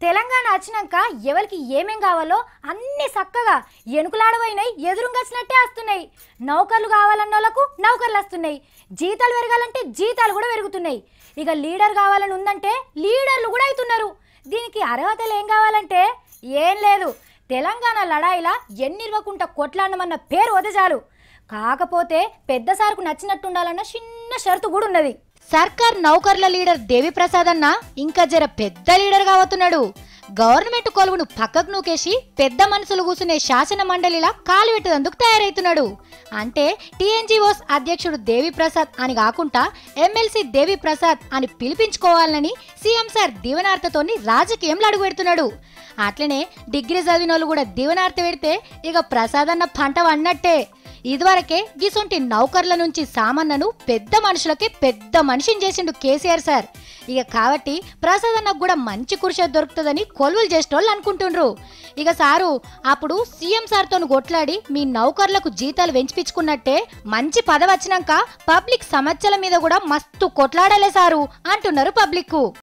తెలంగాణ వచ్చినాక ఎవరికి ఏమేం కావాలో అన్ని చక్కగా ఎనుకులాడబోయినాయి ఎదురుంగచ్చినట్టే వస్తున్నాయి నౌకర్లు కావాలన్న వాళ్ళకు నౌకర్లు వస్తున్నాయి జీతాలు పెరగాలంటే జీతాలు కూడా పెరుగుతున్నాయి ఇక లీడర్ కావాలని ఉందంటే లీడర్లు కూడా అవుతున్నారు దీనికి అర్హతలు ఏం కావాలంటే ఏం లేదు తెలంగాణ లడాయిలా ఎన్నిర్వకుంట కొట్లాడమన్న పేరు వదజాలు కాకపోతే పెద్ద సార్కు నచ్చినట్టుండాలన్న చిన్న షరతు కూడా ఉన్నది సర్కార్ నౌకర్ల లీడర్ దేవిప్రసాద్ అన్న ఇంకా జర పెద్ద లీడర్ కావతున్నాడు గవర్నమెంట్ కొలువును పక్కకు నూకేసి పెద్ద మనసులు కూసునే శాసన మండలిలా కాలు పెట్టేందుకు తయారైతున్నాడు అంటే టీఎన్జీఓస్ అధ్యక్షుడు దేవిప్రసాద్ అని కాకుండా ఎమ్మెల్సీ దేవిప్రసాద్ అని పిలిపించుకోవాలని సీఎం సార్ దీవెనార్తతోని రాజకీయంలో అడుగు పెడుతున్నాడు అట్లనే డిగ్రీ చదివిన వాళ్ళు కూడా దీవెనార్త పెడితే ఇక ప్రసాద్ అన్న పంట అన్నట్టే ఇదివరకే గిసొంటి నౌకర్ల నుంచి సామాన్యను పెద్ద మనుషులకి పెద్ద మనిషిని చేసిండు కేసీఆర్ సార్ ఇక కాబట్టి ప్రసాద్ అన్నకు కూడా మంచి కుర్చీ దొరుకుతుందని కొలువులు చేసేటోళ్ళు అనుకుంటుండ్రు ఇక సారు అప్పుడు సీఎం సార్తో కొట్లాడి మీ నౌకర్లకు జీతాలు పెంచిపించుకున్నట్టే మంచి పదవి వచ్చినాక పబ్లిక్ సమస్యల మీద కూడా మస్తు కొట్లాడలే సారు అంటున్నారు పబ్లిక్